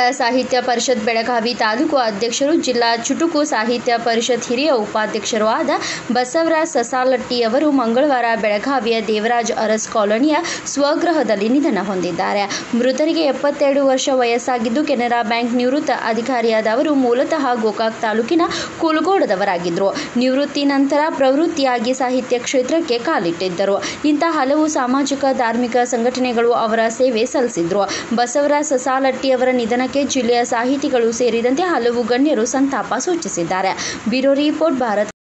ಸಾಹಿತ್ಯ ಪರಿಷತ್ ಬೆಳಗಾವಿ ತಾಲೂಕು ಅಧ್ಯಕ್ಷರು ಜಿಲ್ಲಾ ಚುಟುಕು ಸಾಹಿತ್ಯ ಪರಿಷತ್ ಹಿರಿಯ ಉಪಾಧ್ಯಕ್ಷರೂ ಆದ ಬಸವರಾಜ ಸಸಾಲಟ್ಟಿಯವರು ಮಂಗಳವಾರ ಬೆಳಗಾವಿಯ ದೇವರಾಜ ಅರಸ್ ಕಾಲೋನಿಯ ಸ್ವಗೃಹದಲ್ಲಿ ನಿಧನ ಹೊಂದಿದ್ದಾರೆ ಮೃತರಿಗೆ ಎಪ್ಪತ್ತೆರಡು ವರ್ಷ ವಯಸ್ಸಾಗಿದ್ದು ಕೆನರಾ ಬ್ಯಾಂಕ್ ನಿವೃತ್ತ ಅಧಿಕಾರಿಯಾದ ಅವರು ಮೂಲತಃ ಗೋಕಾಕ್ ತಾಲೂಕಿನ ಕುಲಗೋಡದವರಾಗಿದ್ದರು ನಿವೃತ್ತಿ ನಂತರ ಪ್ರವೃತ್ತಿಯಾಗಿ ಸಾಹಿತ್ಯ ಕ್ಷೇತ್ರಕ್ಕೆ ಕಾಲಿಟ್ಟಿದ್ದರು ಇಂಥ ಹಲವು ಸಾಮಾಜಿಕ ಧಾರ್ಮಿಕ ಸಂಘಟನೆಗಳು ಅವರ ಸೇವೆ ಸಲ್ಲಿಸಿದ್ರು ಬಸವರಾಜ ಸಸಾಲಟ್ಟಿ ಅವರ ನಿಧನಕ್ಕೆ ಜಿಲ್ಲೆಯ ಸಾಹಿತಿಗಳು ಸೇರಿದಂತೆ ಹಲವು ಗಣ್ಯರು ಸಂತಾಪ ಸೂಚಿಸಿದ್ದಾರೆ ಬ್ಯೂರೋ ರಿಪೋರ್ಟ್ ಭಾರತ್